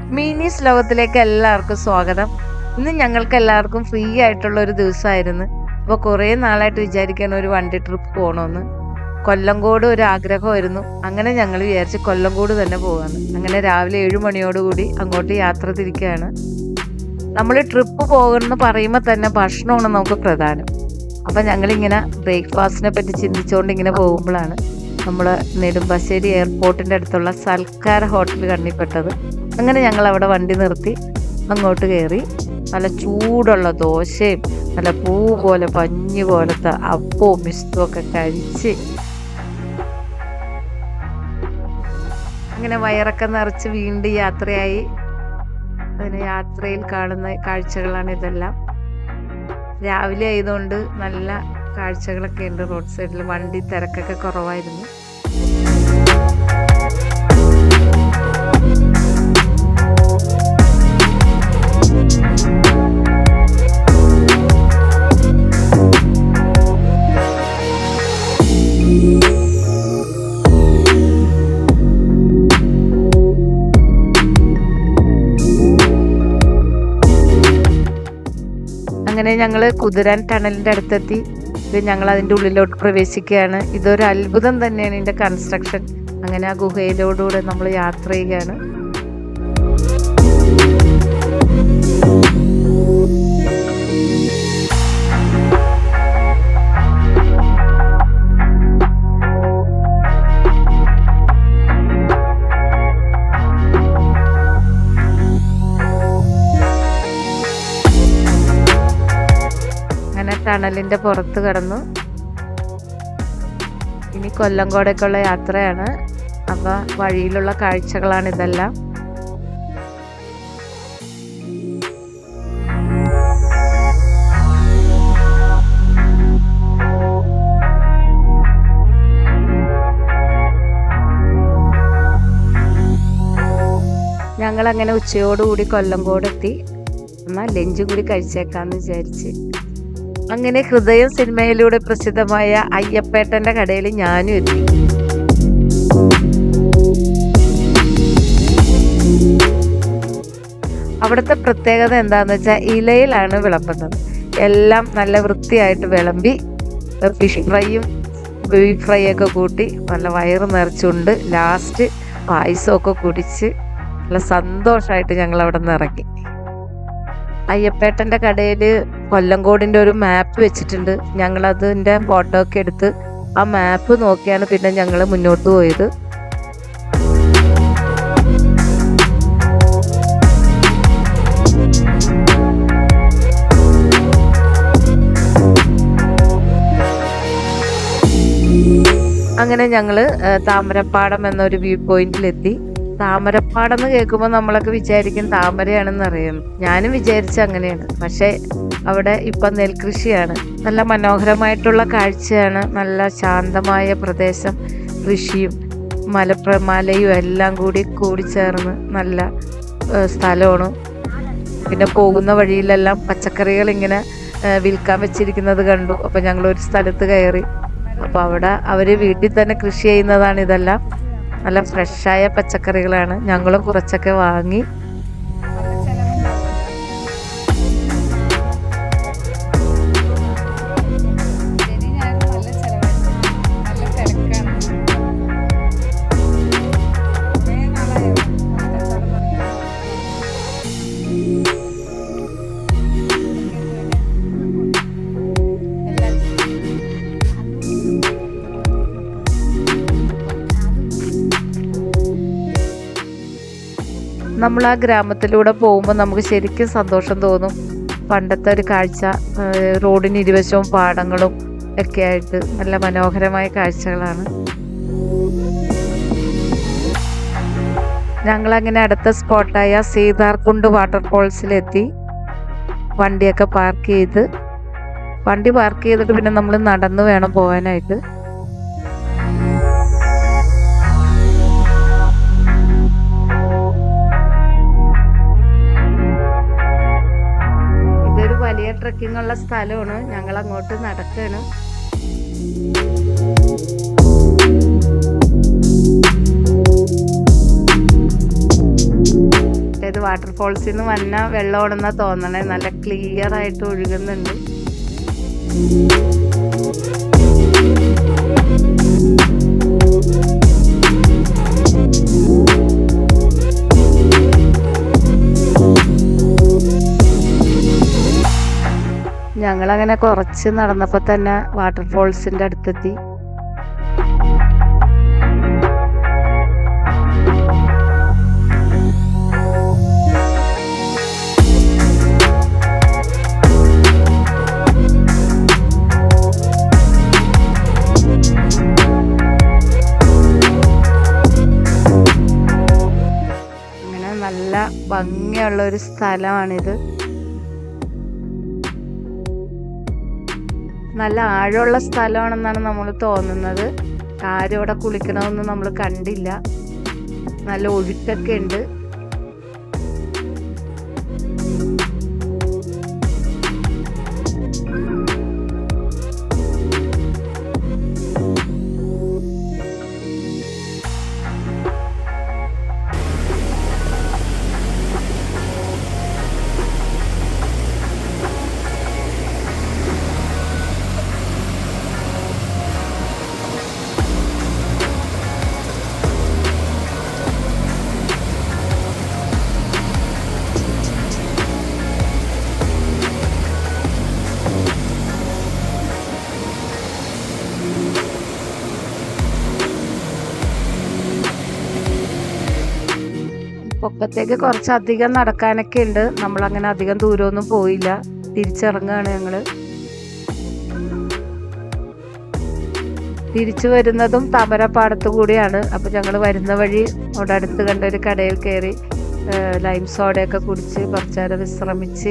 മീനീസ് ലോകത്തിലേക്ക് എല്ലാവർക്കും സ്വാഗതം ഇന്ന് ഞങ്ങൾക്ക് എല്ലാവർക്കും ഫ്രീ ആയിട്ടുള്ള ഒരു ദിവസമായിരുന്നു അപ്പോൾ കുറേ നാളായിട്ട് വിചാരിക്കാൻ ഒരു വണ്ടി ട്രിപ്പ് പോകണമെന്ന് കൊല്ലങ്കോട് ഒരു ആഗ്രഹമായിരുന്നു അങ്ങനെ ഞങ്ങൾ വിചാരിച്ച് കൊല്ലങ്കോട് തന്നെ പോകാമെന്ന് അങ്ങനെ രാവിലെ ഏഴ് മണിയോടുകൂടി അങ്ങോട്ട് യാത്ര തിരിക്കുകയാണ് നമ്മൾ ട്രിപ്പ് പോകുമെന്ന് പറയുമ്പോൾ തന്നെ ഭക്ഷണമാണ് നമുക്ക് പ്രധാനം അപ്പം ഞങ്ങളിങ്ങനെ ബ്രേക്ക്ഫാസ്റ്റിനെ പറ്റി ചിന്തിച്ചുകൊണ്ട് ഇങ്ങനെ പോകുമ്പോഴാണ് നമ്മൾ നെടുമ്പാശ്ശേരി എയർപോർട്ടിൻ്റെ അടുത്തുള്ള സൽക്കാര ഹോട്ടൽ കണ്ണിപ്പെട്ടത് അങ്ങനെ ഞങ്ങൾ അവിടെ വണ്ടി നിർത്തി അങ്ങോട്ട് കയറി നല്ല ചൂടുള്ള ദോശയും നല്ല പൂ പോലെ പഞ്ഞ് പോലത്തെ അപ്പവും മിസ്തും ഒക്കെ കഴിച്ച് അങ്ങനെ വയറൊക്കെ നിറച്ച് വീണ്ടും യാത്രയായി അതിന് യാത്രയിൽ കാണുന്ന കാഴ്ചകളാണ് ഇതെല്ലാം രാവിലെ ആയതുകൊണ്ട് നല്ല കാഴ്ചകളൊക്കെ ഉണ്ട് റോഡ് സൈഡിൽ വണ്ടി തിരക്കൊക്കെ കുറവായിരുന്നു അങ്ങനെ ഞങ്ങൾ കുതിരാൻ ടണലിൻ്റെ അടുത്തെത്തി ഇത് ഞങ്ങൾ അതിൻ്റെ ഉള്ളിലോട്ട് പ്രവേശിക്കുകയാണ് ഇതൊരു അത്ഭുതം തന്നെയാണ് ഇതിൻ്റെ കൺസ്ട്രക്ഷൻ അങ്ങനെ ആ ഗുഹയിലോടുകൂടെ നമ്മൾ യാത്ര ചെയ്യുകയാണ് അങ്ങനെ ടണലിന്റെ പുറത്ത് കടന്നു ഇനി കൊല്ലങ്കോടേക്കുള്ള യാത്രയാണ് അപ്പൊ വഴിയിലുള്ള കാഴ്ചകളാണ് ഇതെല്ലാം ഞങ്ങൾ അങ്ങനെ ഉച്ചയോടുകൂടി കൊല്ലങ്കോട് എത്തി എന്നാൽ ലഞ്ചും കൂടി കഴിച്ചേക്കാന്ന് വിചാരിച്ച് അങ്ങനെ ഹൃദയം സിനിമയിലൂടെ പ്രസിദ്ധമായ അയ്യപ്പേട്ടന്റെ കടയിൽ ഞാനും എത്തി അവിടുത്തെ പ്രത്യേകത എന്താന്ന് വെച്ചാൽ ഇലയിലാണ് വിളമ്പുന്നത് എല്ലാം നല്ല വൃത്തിയായിട്ട് വിളമ്പി ഫിഷ് ഫ്രൈയും ബീഫ് ഫ്രൈ ഒക്കെ കൂട്ടി നല്ല വയറ് നിറച്ചുകൊണ്ട് ലാസ്റ്റ് പായസമൊക്കെ കുടിച്ച് നല്ല സന്തോഷമായിട്ട് ഞങ്ങൾ അവിടെ നിന്ന് ഇറങ്ങി അയ്യപ്പേട്ടൻ്റെ കടയിൽ കൊല്ലങ്കോടിൻ്റെ ഒരു മാപ്പ് വെച്ചിട്ടുണ്ട് ഞങ്ങൾ അതിൻ്റെ ഫോട്ടോ ഒക്കെ എടുത്ത് ആ മാപ്പ് നോക്കിയാണ് പിന്നെ ഞങ്ങൾ മുന്നോട്ട് പോയത് അങ്ങനെ ഞങ്ങൾ താമരപ്പാടം എന്നൊരു വ്യൂ പോയിന്റിലെത്തി താമരപ്പാടം എന്ന് കേൾക്കുമ്പോൾ നമ്മളൊക്കെ വിചാരിക്കും താമരയാണെന്ന് അറിയാം ഞാനും വിചാരിച്ച അങ്ങനെയാണ് പക്ഷേ അവിടെ ഇപ്പം നെൽകൃഷിയാണ് നല്ല മനോഹരമായിട്ടുള്ള കാഴ്ചയാണ് നല്ല ശാന്തമായ പ്രദേശം കൃഷിയും മലപ്ര മലയും എല്ലാം കൂടി കൂടിച്ചേർന്ന് നല്ല ഏഹ്, സ്ഥലമാണ് പിന്നെ പോകുന്ന വഴിയിലെല്ലാം പച്ചക്കറികൾ ഇങ്ങനെ ഏഹ്, വിൽക്കാൻ വെച്ചിരിക്കുന്നത് കണ്ടു അപ്പം ഞങ്ങൾ ഒരു സ്ഥലത്ത് കയറി അപ്പോൾ അവിടെ അവർ വീട്ടിൽ തന്നെ കൃഷി ചെയ്യുന്നതാണ് ഇതെല്ലാം നല്ല ഫ്രഷായ പച്ചക്കറികളാണ് ഞങ്ങളും കുറച്ചൊക്കെ വാങ്ങി ശനി ഞായർ നല്ല ചെലവായിരുന്നു നല്ല തിരക്കാണ് കുറേ നാളായോ കച്ചവടം തുടങ്ങിയിട്ട്. നമ്മൾ ആ ഗ്രാമത്തിലൂടെ പോകുമ്പോൾ നമുക്ക് ശരിക്കും സന്തോഷം തോന്നും പണ്ടത്തെ ഒരു കാഴ്ച ഏഹ് റോഡിന് ഇരുവശവും പാടങ്ങളും ഒക്കെ ആയിട്ട് നല്ല മനോഹരമായ കാഴ്ചകളാണ് ഞങ്ങളങ്ങനെ അടുത്ത സ്പോട്ടായ സീതാർകുണ്ട് വാട്ടർഫോൾസിലെത്തി വണ്ടിയൊക്കെ പാർക്ക് ചെയ്ത് വണ്ടി പാർക്ക് ചെയ്തിട്ട് പിന്നെ നമ്മൾ നടന്നു വേണം പോകാനായിട്ട് ഇതൊരു വലിയ ട്രക്കിംഗ് ഉള്ള സ്ഥലമാണ് ഞങ്ങൾ അങ്ങോട്ട് നടക്കുകയാണ് ഇത് വാട്ടർഫോൾസിൽ നിന്ന് വന്ന വെള്ളമാണെന്നാ തോന്നണേ നല്ല ക്ലിയർ ആയിട്ട് ഒഴുകുന്നുണ്ട് ഞങ്ങളങ്ങനെ കുറച്ച് നടന്നപ്പോൾ തന്നെ വാട്ടർഫോൾസിൻ്റെ അടുത്തെത്തി അങ്ങനെ നല്ല ഭംഗിയുള്ള ഒരു സ്ഥലമാണിത് നല്ല ആഴമുള്ള സ്ഥലമാണെന്നാണ് നമ്മൾ തോന്നുന്നത് ആരും ഇവിടെ കുളിക്കണമെന്ന് നമ്മൾ കണ്ടില്ല നല്ല ഒഴുക്കൊക്കെ ഉണ്ട് പൊക്കത്തേക്ക് കുറച്ചധികം നടക്കാനൊക്കെ ഉണ്ട് നമ്മളങ്ങനെ അധികം ദൂരമൊന്നും പോയില്ല തിരിച്ചിറങ്ങുകയാണ് ഞങ്ങള് തിരിച്ചു വരുന്നതും തമരപ്പാടത്ത് കൂടിയാണ് അപ്പോൾ ഞങ്ങൾ വരുന്ന വഴി അവിടെ അടുത്ത് കണ്ട ഒരു കടയിൽ കയറി ലൈം സോഡയൊക്കെ കുടിച്ച് കുറച്ചു നേരം വിശ്രമിച്ച്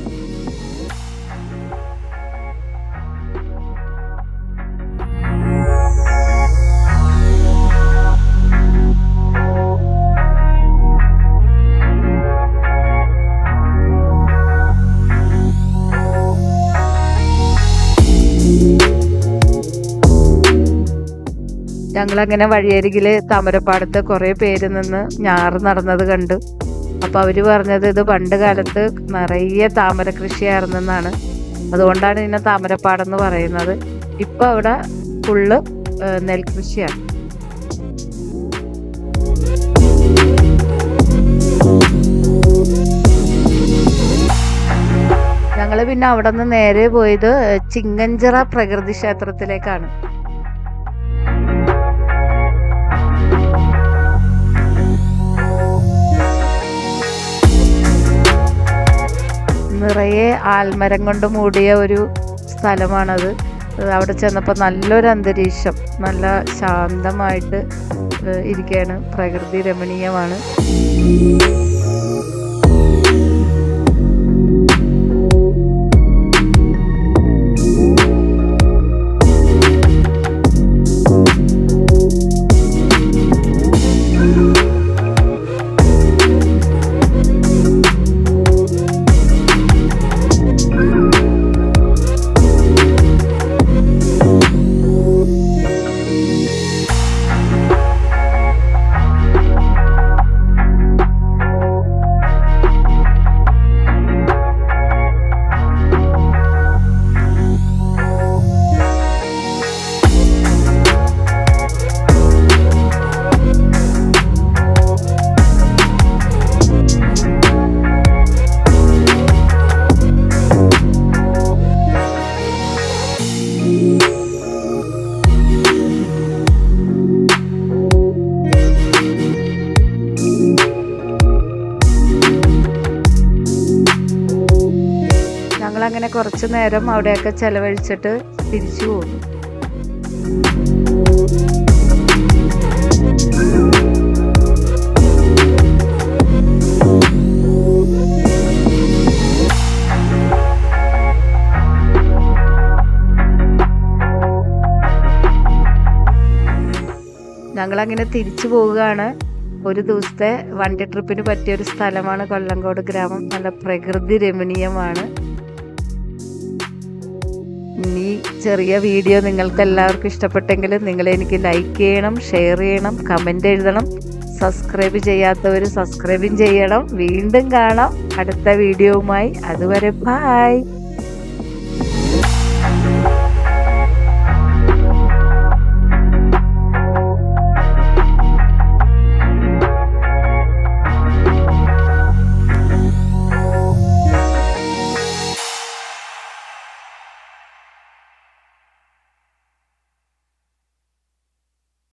ഞങ്ങളങ്ങനെ വഴിയരികില് താമരപ്പാടത്ത് കുറേ പേര് നിന്ന് ഞാറ് നടന്നത് കണ്ടു അപ്പൊ അവര് പറഞ്ഞത് ഇത് പണ്ട് കാലത്ത് നിറയെ താമര കൃഷിയായിരുന്നെന്നാണ് അതുകൊണ്ടാണ് ഇതിനെ താമരപ്പാടം എന്ന് പറയുന്നത് ഇപ്പൊ അവിടെ ഫുള്ള് ഏഹ്, നെൽകൃഷിയാണ് ഞങ്ങൾ പിന്നെ അവിടെ നിന്ന് നേരെ പോയത് ചിങ്ങഞ്ചിറ പ്രകൃതി ക്ഷേത്രത്തിലേക്കാണ് നിറയെ ആൽമരം കൊണ്ട് മൂടിയ ഒരു സ്ഥലമാണത് അത് അവിടെ ചെന്നപ്പോൾ നല്ലൊരു അന്തരീക്ഷം നല്ല ശാന്തമായിട്ട് ഏഹ്, ഇരിക്കുകയാണ് പ്രകൃതി രമണീയമാണ് ഞങ്ങളങ്ങനെ കുറച്ച് നേരം അവിടെയൊക്കെ ചെലവഴിച്ചിട്ട് തിരിച്ചു പോന്നു ഞങ്ങളങ്ങനെ തിരിച്ചു പോവുകയാണ് ഒരു ദിവസത്തെ വണ്ടി ട്രിപ്പിന് പറ്റിയ ഒരു സ്ഥലമാണ് കൊല്ലങ്കോട് ഗ്രാമം നല്ല പ്രകൃതി രമണീയമാണ് ഈ ചെറിയ വീഡിയോ നിങ്ങൾക്ക് എല്ലാവർക്കും ഇഷ്ടപ്പെട്ടെങ്കിൽ നിങ്ങൾ എനിക്ക് ലൈക്ക് ചെയ്യണം ഷെയർ ചെയ്യണം കമൻ്റ് എഴുതണം സബ്സ്ക്രൈബ് ചെയ്യാത്തവർ സബ്സ്ക്രൈബും ചെയ്യണം വീണ്ടും കാണാം അടുത്ത വീഡിയോവുമായി അതുവരെ ബായ്